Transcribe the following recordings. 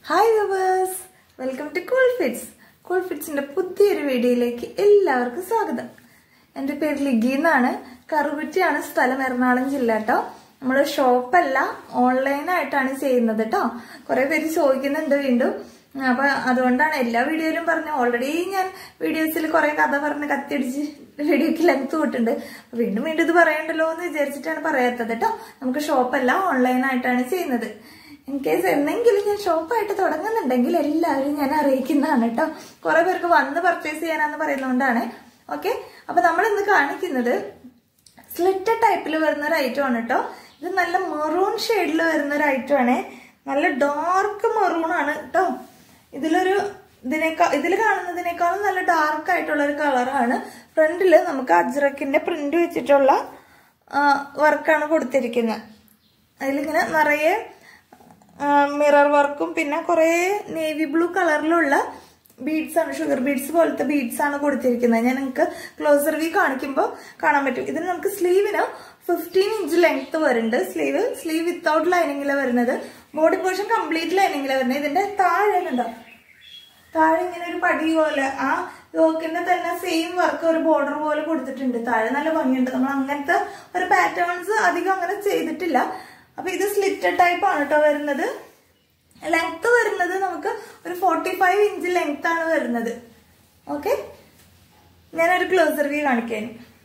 hi viewers welcome to cool fits cool ഫിറ്റ്സിന്റെ പുതിയൊരു വീഡിയോയിലേക്ക് എല്ലാവർക്കും സ്വാഗതം എൻ്റെ പേര് ലിഗി എന്നാണ് കറുകുറ്റിയാണ് സ്ഥലം എറണാകുളം ജില്ല കേട്ടോ നമ്മുടെ ഷോപ്പല്ല ഓൺലൈനായിട്ടാണ് ചെയ്യുന്നത് കേട്ടോ കുറെ പേര് ചോദിക്കുന്നുണ്ട് വീണ്ടും അപ്പൊ അതുകൊണ്ടാണ് എല്ലാ വീഡിയോയിലും പറഞ്ഞു ഓൾറെഡി ഞാൻ വീഡിയോസിൽ കുറെ കഥ പറഞ്ഞ് കത്തിയടിച്ച് വീഡിയോക്ക് ലെങ്ത് വിട്ടുണ്ട് അപ്പൊ വീണ്ടും വീണ്ടും ഇത് പറയണ്ടല്ലോ എന്ന് വിചാരിച്ചിട്ടാണ് പറയാത്തത് കേട്ടോ നമുക്ക് ഷോപ്പല്ല ഓൺലൈനായിട്ടാണ് ചെയ്യുന്നത് ഇൻ കേസ് എന്തെങ്കിലും ഞാൻ ഷോപ്പായിട്ട് തുടങ്ങുന്നുണ്ടെങ്കിൽ എല്ലാവരും ഞാൻ അറിയിക്കുന്നതാണ് കേട്ടോ കുറെ പേർക്ക് വന്ന് പർച്ചേസ് ചെയ്യാനാന്ന് പറയുന്നതുകൊണ്ടാണ് ഓക്കെ അപ്പൊ നമ്മൾ ഇന്ന് കാണിക്കുന്നത് സ്ലിറ്റ് ടൈപ്പിൽ വരുന്ന ഒരു ഐറ്റം ആണ് കേട്ടോ ഇത് നല്ല മെറൂൺ ഷെയ്ഡിൽ വരുന്ന ഒരു ഐറ്റം ആണ് നല്ല ഡാർക്ക് മെറൂൺ ആണ് കേട്ടോ ഇതിലൊരു ഇതിനേക്കാൾ ഇതിൽ കാണുന്നതിനേക്കാളും നല്ല ഡാർക്ക് ആയിട്ടുള്ള ഒരു കളറാണ് ഫ്രണ്ടിൽ നമുക്ക് അജ്രക്കിന്റെ പ്രിന്റ് വെച്ചിട്ടുള്ള വർക്കാണ് കൊടുത്തിരിക്കുന്നത് അതിലിങ്ങനെ നിറയെ മിറർ വർക്കും പിന്നെ കുറേ നേവി ബ്ലൂ കളറിലുള്ള ബീഡ്സ് ആണ് ഷുഗർ ബീഡ്സ് പോലത്തെ ബീഡ്സ് ആണ് കൊടുത്തിരിക്കുന്നത് ഞാൻ നിങ്ങൾക്ക് ക്ലോസർ വ്യൂ കാണിക്കുമ്പോൾ കാണാൻ പറ്റും ഇതിന് നമുക്ക് സ്ലീവിന് ഫിഫ്റ്റീൻ ഇഞ്ച് ലെങ്ത് വരുന്നുണ്ട് സ്ലീവ് സ്ലീവ് വിത്തൗട്ട് ലൈനിങ്ങിലാണ് വരുന്നത് ബോഡി പോർഷൻ കംപ്ലീറ്റ് ലൈനിങ്ങിലാണ് വരുന്നത് ഇതിന്റെ താഴെ കണ്ടോ താഴെ ഇങ്ങനെ ഒരു പടി പോലെ ആ യോക്കിന്റെ തന്നെ സെയിം വർക്ക് ഒരു ബോർഡർ പോലെ കൊടുത്തിട്ടുണ്ട് താഴെ നല്ല ഭംഗിയുണ്ട് നമ്മൾ അങ്ങനത്തെ ഒരു പാറ്റേൺസ് അധികം അങ്ങനെ ചെയ്തിട്ടില്ല അപ്പൊ ഇത് സ്ലിറ്റ് ടൈപ്പ് ആണ് കേട്ടോ വരുന്നത് ലെങ്ത് വരുന്നത് നമുക്ക് ഒരു ഫോർട്ടി ഫൈവ് ഇഞ്ച് ലെങ്ത് ആണ് വരുന്നത് ഓക്കെ ഞാനൊരു ക്ലോസർ വ്യൂ കാണിക്കാൻ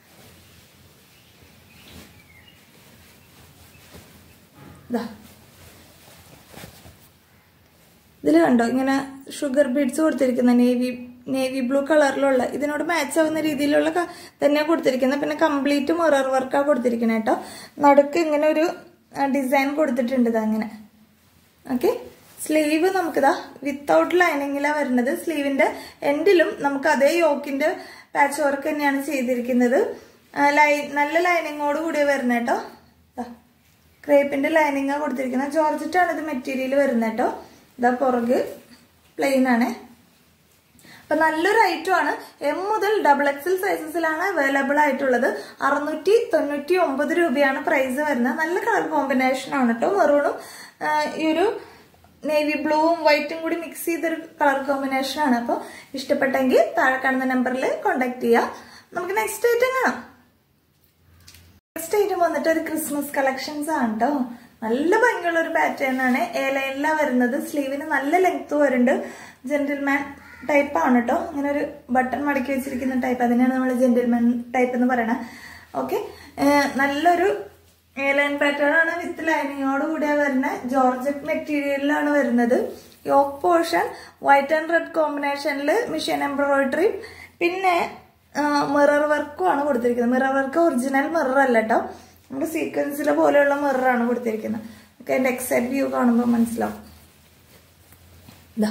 ഇതിൽ കണ്ടോ ഇങ്ങനെ ഷുഗർ ബീഡ്സ് കൊടുത്തിരിക്കുന്ന നേവി നേവി ബ്ലൂ കളറിലുള്ള ഇതിനോട് മാച്ച് ആവുന്ന രീതിയിലുള്ള തന്നെയാണ് കൊടുത്തിരിക്കുന്നത് പിന്നെ കംപ്ലീറ്റ് മിറർ വർക്കാണ് കൊടുത്തിരിക്കുന്നത് കേട്ടോ നടുക്ക് ഇങ്ങനെ ഒരു ഡിസൈൻ കൊടുത്തിട്ടുണ്ട് ഇത് അങ്ങനെ ഓക്കെ സ്ലീവ് നമുക്കിതാ വിത്തൗട്ട് ലൈനിങ്ങിലാണ് വരുന്നത് സ്ലീവിന്റെ എൻഡിലും നമുക്ക് അതേ യോക്കിന്റെ പാച്ച് വർക്ക് തന്നെയാണ് ചെയ്തിരിക്കുന്നത് ലൈ നല്ല ലൈനിങ്ങോട് കൂടി വരുന്നത് കേട്ടോ ക്രേപ്പിന്റെ ലൈനിങ്ങാണ് കൊടുത്തിരിക്കുന്നത് ജോർജറ്റാണ് ഇത് മെറ്റീരിയൽ വരുന്നത് കേട്ടോ ഇതാ പുറക് പ്ലെയിൻ ആണ് അപ്പൊ നല്ലൊരു ഐറ്റം ആണ് എം മുതൽ ഡബിൾ എക്സൽ സൈസസിലാണ് അവൈലബിൾ ആയിട്ടുള്ളത് അറുന്നൂറ്റി തൊണ്ണൂറ്റി ഒമ്പത് രൂപയാണ് പ്രൈസ് വരുന്നത് നല്ല കളർ കോമ്പിനേഷൻ ആണ് കേട്ടോ മെറൂണും ഈ ഒരു നേവി ബ്ലൂവും വൈറ്റും കൂടി മിക്സ് ചെയ്തൊരു കളർ കോമ്പിനേഷൻ ആണ് അപ്പോൾ ഇഷ്ടപ്പെട്ടെങ്കിൽ താഴെ കാണുന്ന നമ്പറിൽ കോൺടാക്ട് ചെയ്യാം നമുക്ക് നെക്സ്റ്റ് ഐറ്റം കാണാം നെക്സ്റ്റ് ഐറ്റം വന്നിട്ട് ഒരു ക്രിസ്മസ് കളക്ഷൻസ് ആണ് കേട്ടോ നല്ല ഭംഗിയുള്ള ഒരു പാറ്റേൺ ആണ് എ ലൈനിലാണ് വരുന്നത് സ്ലീവിന് നല്ല ലെങ്ത് വരുന്നുണ്ട് ജെന്റിൽമാൻ ടൈപ്പ് ആണ് കേട്ടോ ഇങ്ങനെ ഒരു ബട്ടൺ മടക്കി വെച്ചിരിക്കുന്ന ടൈപ്പ് അതിനാണ് നമ്മൾ ജെന്റിൽമാൻ ടൈപ്പ് എന്ന് പറയണത് ഓക്കെ നല്ലൊരു എ ലൈൻ പാറ്റേൺ ആണ് വിത്ത് ലൈനിങ്ങോട് കൂടിയ വരുന്ന ജോർജറ്റ് മെറ്റീരിയലിലാണ് വരുന്നത് yoke portion white and red കോമ്പിനേഷനിൽ മിഷീൻ എംബ്രോയിഡറി പിന്നെ മിറർ വർക്കും ആണ് കൊടുത്തിരിക്കുന്നത് മിറർ വർക്ക് ഒറിജിനൽ മിറർ അല്ല കേട്ടോ നമ്മുടെ സീക്വൻസിലെ പോലെയുള്ള മിററാണ് കൊടുത്തിരിക്കുന്നത് ഒക്കെ എൻ്റെ എക്സൈറ്റ് വ്യൂ കാണുമ്പോൾ മനസ്സിലാവും ഇതാ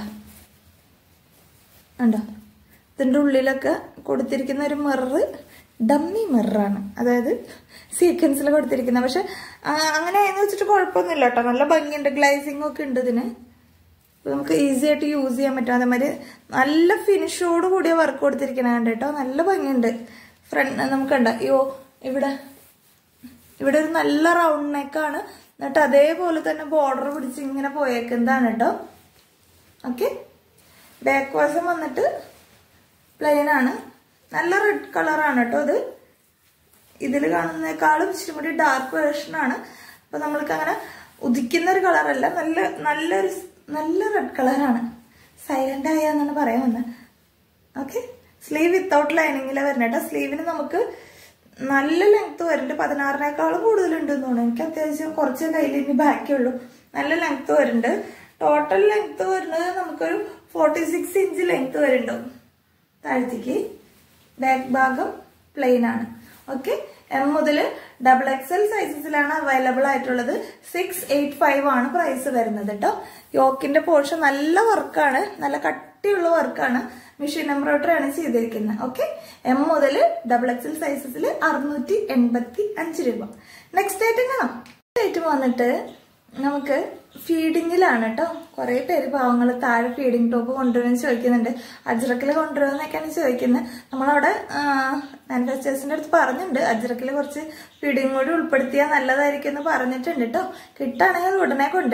ഉണ്ടോ ഇതിൻ്റെ ഉള്ളിലൊക്കെ കൊടുത്തിരിക്കുന്ന ഒരു മിറർ ഡമ്മി മിററാണ് അതായത് സീക്വൻസിൽ കൊടുത്തിരിക്കുന്നത് പക്ഷെ അങ്ങനെ എന്ന് വെച്ചിട്ട് കുഴപ്പമൊന്നുമില്ല കേട്ടോ നല്ല ഭംഗിയുണ്ട് ഗ്ലൈസിങ് ഒക്കെ ഉണ്ട് ഇതിന് നമുക്ക് ഈസി ആയിട്ട് യൂസ് ചെയ്യാൻ പറ്റും അതേമാതിരി നല്ല ഫിനിഷോട് കൂടിയ വർക്ക് കൊടുത്തിരിക്കണ കേട്ടോ നല്ല ഭംഗിയുണ്ട് ഫ്രണ്ട് നമുക്കുണ്ട അയ്യോ ഇവിടെ ഇവിടെ ഒരു നല്ല റൗണ്ട് നെക്കാണ് എന്നിട്ട് അതേപോലെ തന്നെ ബോർഡർ പിടിച്ച് ഇങ്ങനെ പോയേക്കുന്നതാണ് കേട്ടോ ഓക്കെ ബാക്ക് വശം വന്നിട്ട് പ്ലെയിൻ ആണ് നല്ല റെഡ് കളറാണ് കേട്ടോ ഇത് ഇതിൽ കാണുന്നതിനേക്കാളും ഇച്ചിരി കൂടി ഡാർക്ക് വേർഷൻ ആണ് അപ്പൊ നമ്മൾക്ക് അങ്ങനെ ഉദിക്കുന്ന ഒരു കളറല്ല നല്ല നല്ലൊരു നല്ല റെഡ് കളറാണ് സൈലന്റ് ആയെന്നാണ് പറയാൻ വന്നത് ഓക്കെ സ്ലീവ് വിത്തൗട്ട് ലൈനിങ്ങിലാണ് വരുന്നത് കേട്ടോ സ്ലീവിന് നമുക്ക് നല്ല ലെങ്ത് വരുന്നുണ്ട് പതിനാറിനേക്കാളും കൂടുതലുണ്ടെന്ന് തോന്നുന്നു എനിക്ക് അത്യാവശ്യം കുറച്ച് കയ്യിൽ ഇനി ബാക്കിയുള്ളൂ നല്ല ലെങ്ത് വരുന്നുണ്ട് ടോട്ടൽ ലെങ്ത് വരുന്നത് നമുക്കൊരു ഫോർട്ടി സിക്സ് ഇഞ്ച് ലെങ്ത് വരുന്നുണ്ടാവും താഴത്തേക്ക് ബാക്ക് ഭാഗം പ്ലെയിൻ ആണ് ഓക്കെ എം മുതൽ ഡബിൾ എക്സൽ സൈസസിലാണ് അവൈലബിൾ ആയിട്ടുള്ളത് സിക്സ് എയ്റ്റ് ഫൈവ് ആണ് പ്രൈസ് വരുന്നത് കേട്ടോ യോക്കിന്റെ പോർഷൻ നല്ല വർക്കാണ് നല്ല കട്ടിയുള്ള വർക്കാണ് മെഷീൻ എംബ്രോയിഡറി ആണ് ചെയ്തിരിക്കുന്നത് ഓക്കെ എം മുതൽ ഡബിൾ എക്സൽ സൈസസിൽ അറുന്നൂറ്റി എൺപത്തി അഞ്ച് രൂപ നെക്സ്റ്റ് ഐറ്റം കാണാം ഐറ്റം വന്നിട്ട് നമുക്ക് ഫീഡിങ്ങിലാണ് കേട്ടോ കുറെ പേര് പാവങ്ങൾ താഴെ ഫീഡിങ് ടോപ്പ് കൊണ്ടുവരുമെന്ന് ചോദിക്കുന്നുണ്ട് അജ്രക്കിൽ കൊണ്ടുവരുമെന്നൊക്കെയാണ് ചോദിക്കുന്നത് നമ്മളവിടെ മാനുഫാക്ചേഴ്സിന്റെ അടുത്ത് പറഞ്ഞിട്ടുണ്ട് അജ്രക്കിൽ കുറച്ച് ഫീഡിങ് കൂടി ഉൾപ്പെടുത്തിയാൽ നല്ലതായിരിക്കും എന്ന് പറഞ്ഞിട്ടുണ്ട് കേട്ടോ കിട്ടുകയാണെങ്കിൽ ഉടനെ കൊണ്ടുവരാം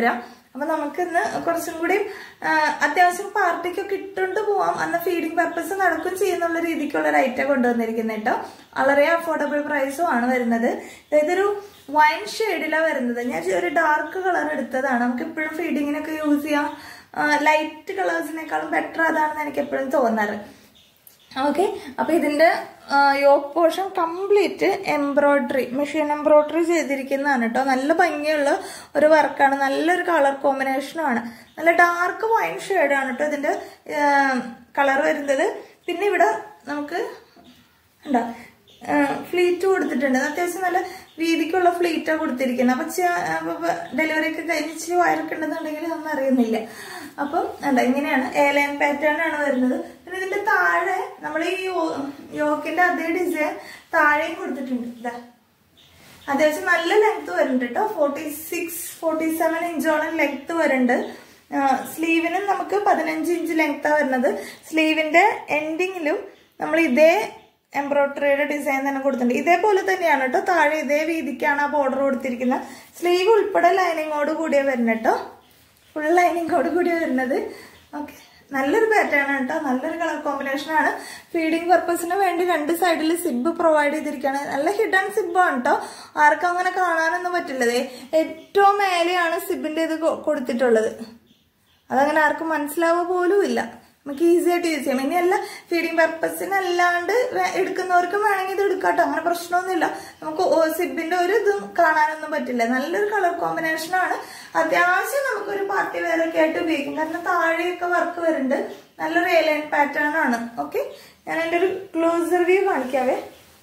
അപ്പൊ നമുക്ക് ഇന്ന് കുറച്ചും കൂടി ആ, അത്യാവശ്യം പാർട്ടിക്കൊക്കെ ഇട്ടുകൊണ്ട് പോവാം അന്ന് ഫീഡിംഗ് പർപ്പസ് നടക്കും ചെയ്യുന്നുള്ള രീതിക്കുള്ള ഒരു ഐറ്റം കൊണ്ടുവന്നിരിക്കുന്നത് കേട്ടോ വളരെ അഫോർഡബിൾ പ്രൈസും ആണ് വരുന്നത് ഇതൊരു വൈൻ ഷെയ്ഡിലാണ് വരുന്നത് ഞാൻ ഒരു ഡാർക്ക് കളർ എടുത്തതാണ് നമുക്ക് എപ്പോഴും ഫീഡിങ്ങിനൊക്കെ യൂസ് ചെയ്യാം ലൈറ്റ് കളേഴ്സിനേക്കാളും ബെറ്റർ അതാണെന്ന് എനിക്ക് എപ്പോഴും തോന്നാറ് ഓക്കെ അപ്പൊ ഇതിന്റെ yoke portion complete embroidery machine embroidery ചെയ്തിരിക്കുന്നതാണ് കേട്ടോ നല്ല ഭംഗിയുള്ള ഒരു വർക്കാണ് നല്ലൊരു കളർ കോമ്പിനേഷനുമാണ് നല്ല ഡാർക്ക് വൈൻ ഷെയ്ഡാണ് കേട്ടോ ഇതിന്റെ കളർ വരുന്നത് പിന്നെ ഇവിടെ നമുക്ക് ഉണ്ടോ ഫ്ലീറ്റ് കൊടുത്തിട്ടുണ്ട് അത്യാവശ്യം നല്ല വീതിക്കുള്ള ഫ്ലീറ്റാണ് കൊടുത്തിരിക്കുന്നത് അപ്പൊ ഡെലിവറി ഒക്കെ കഴിഞ്ഞ് ഇച്ചിരി വയറൊക്കെ ഉണ്ടെന്നുണ്ടെങ്കിൽ ഒന്നും അറിയുന്നില്ല അപ്പം അല്ല ഇങ്ങനെയാണ് ഏലൈൻ പാറ്റേൺ ആണ് വരുന്നത് പിന്നെ ഇതിന്റെ താഴെ നമ്മൾ ഈ യോക്കിന്റെ അതേ ഡിസൈൻ താഴെയും കൊടുത്തിട്ടുണ്ട് ഇതാ അത്യാവശ്യം നല്ല ലെങ്ത് വരുന്നുണ്ട് കേട്ടോ ഫോർട്ടി സിക്സ് ഫോർട്ടി സെവൻ ഇഞ്ചോളം ലെങ്ത് വരുന്നുണ്ട് സ്ലീവിനും നമുക്ക് പതിനഞ്ച് ഇഞ്ച് ലെങ്ത്താണ് വരുന്നത് സ്ലീവിന്റെ എൻഡിങ്ങിലും നമ്മൾ ഇതേ എംബ്രോയിഡറിയുടെ ഡിസൈൻ തന്നെ കൊടുത്തിട്ടുണ്ട് ഇതേപോലെ തന്നെയാണ് കേട്ടോ താഴെ ഇതേ വീതിക്കാണ് ആ ബോർഡർ കൊടുത്തിരിക്കുന്നത് സ്ലീവ് ഉൾപ്പെടെ ലൈനിങ്ങോട് കൂടിയ വരുന്നത് കേട്ടോ ഫുൾ ലൈനിങ്ങോട് കൂടിയ വരുന്നത് ഓക്കെ നല്ലൊരു പാറ്റേൺ ആണ് കേട്ടോ നല്ലൊരു കളർ കോമ്പിനേഷൻ ആണ് ഫീഡിംഗ് പർപ്പസിന് വേണ്ടി രണ്ട് സൈഡിൽ സിബ് പ്രൊവൈഡ് ചെയ്തിരിക്കുകയാണ് നല്ല ഹിഡൻ സിബാണ് കേട്ടോ ആർക്കും അങ്ങനെ കാണാനൊന്നും പറ്റില്ലതേ ഏറ്റവും മേലെയാണ് സിബിന്റെ ഇത് കൊ- കൊടുത്തിട്ടുള്ളത് അതങ്ങനെ ആർക്കും മനസ്സിലാവുക പോലും ഇല്ല നമുക്ക് ഈസി ആയിട്ട് യൂസ് ചെയ്യാം ഇനിയല്ല ഫീഡിംഗ് പർപ്പസിന് അല്ലാണ്ട് വേ- എടുക്കുന്നവർക്കും വേണമെങ്കിൽ ഇത് എടുക്കാട്ടോ അങ്ങനെ പ്രശ്നമൊന്നുമില്ല നമുക്ക് ഓ- സിബിന്റെ ഒരു ഇതും കാണാനൊന്നും പറ്റില്ല നല്ലൊരു കളർ കോമ്പിനേഷൻ ആണ് അത്യാവശ്യം നമുക്കൊരു പാർട്ടി വെയർ ഒക്കെ ആയിട്ട് ഉപയോഗിക്കും കാരണം താഴെയൊക്കെ വർക്ക് വരുന്നുണ്ട് നല്ലൊരു ഏലൈൻ പാറ്റേൺ ആണ് ഓക്കെ ഞാൻ എൻ്റെ ഒരു ക്ലോസർ വ്യൂ കാണിക്കാവേ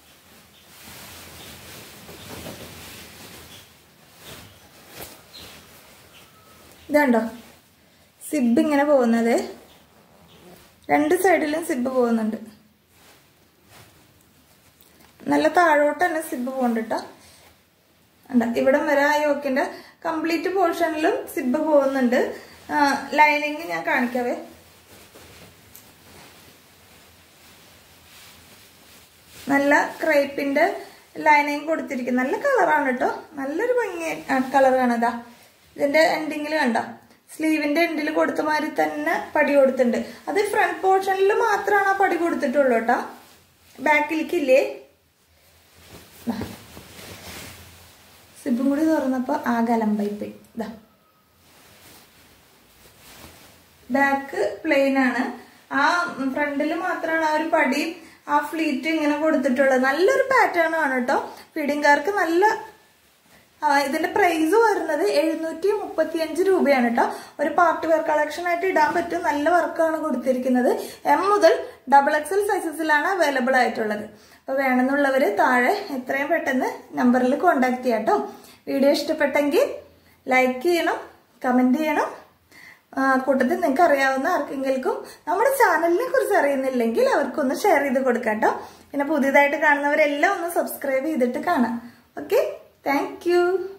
ഇതുണ്ടോ സിബ് ഇങ്ങനെ പോകുന്നത് രണ്ട് സൈഡിലും സിബ് പോകുന്നുണ്ട് നല്ല താഴോട്ട് തന്നെ സിബ് പോകുന്നുണ്ട് കേട്ടോ ഉണ്ട് ഇവിടം വരെ ആ യോക്കിന്റെ കംപ്ലീറ്റ് പോർഷനിലും സിബ് പോകുന്നുണ്ട് ലൈനിങ് ഞാൻ കാണിക്കാവേ നല്ല ക്രേപ്പിന്റെ ലൈനിങ് കൊടുത്തിരിക്കും നല്ല കളറാണ് കേട്ടോ നല്ലൊരു ഭംഗി കളറാണ് ഇതാ ഇതിന്റെ എൻഡിങ്ങിൽ കണ്ട സ്ലീവിന്റെ എൻഡിൽ കൊടുത്ത മാതിരി തന്നെ പടി കൊടുത്തിട്ടുണ്ട് അത് ഫ്രണ്ട് പോർഷനിൽ മാത്രമാണ് ആ പടി കൊടുത്തിട്ടുള്ളൂ കേട്ടോ ബാക്കിലേക്കില്ലേ സിബും കൂടി തുറന്നപ്പോ ആ ഗലമ്പായി പോയി ഇതാ ബാക്ക് പ്ലെയിൻ ആണ് ആ ഫ്രണ്ടിൽ മാത്രമാണ് ആ ഒരു പടി ആ ഫ്ലീറ്റ് ഇങ്ങനെ കൊടുത്തിട്ടുള്ളത് നല്ലൊരു പാറ്റേൺ ആണ് കേട്ടോ ഫീഡിംഗുകാർക്ക് നല്ല ആ, ഇതിന്റെ പ്രൈസ് വരുന്നത് എഴുന്നൂറ്റി മുപ്പത്തി അഞ്ച് രൂപയാണ് കേട്ടോ ഒരു പാർട്ടി വെയർ കളക്ഷൻ ആയിട്ട് ഇടാൻ പറ്റും നല്ല വർക്കാണ് കൊടുത്തിരിക്കുന്നത് എം മുതൽ ഡബിൾ എക്സൽ സൈസസിലാണ് അവൈലബിൾ ആയിട്ടുള്ളത് അപ്പൊ വേണമെന്നുള്ളവര് താഴെ എത്രയും പെട്ടെന്ന് നമ്പറിൽ കോണ്ടാക്ട് ചെയ്യാം കേട്ടോ വീഡിയോ ഇഷ്ടപ്പെട്ടെങ്കിൽ ലൈക്ക് ചെയ്യണം കമന്റ് ചെയ്യണം ആ, കൂട്ടത്തിൽ നിങ്ങൾക്ക് അറിയാവുന്ന ആർക്കെങ്കിലും നമ്മുടെ ചാനലിനെ കുറിച്ച് അറിയുന്നില്ലെങ്കിൽ അവർക്കൊന്ന് ഷെയർ ചെയ്ത് കൊടുക്കാം കേട്ടോ പിന്നെ പുതിയതായിട്ട് കാണുന്നവരെല്ലാം ഒന്ന് സബ്സ്ക്രൈബ് ചെയ്തിട്ട് കാണാം ഓക്കെ താങ്ക് യു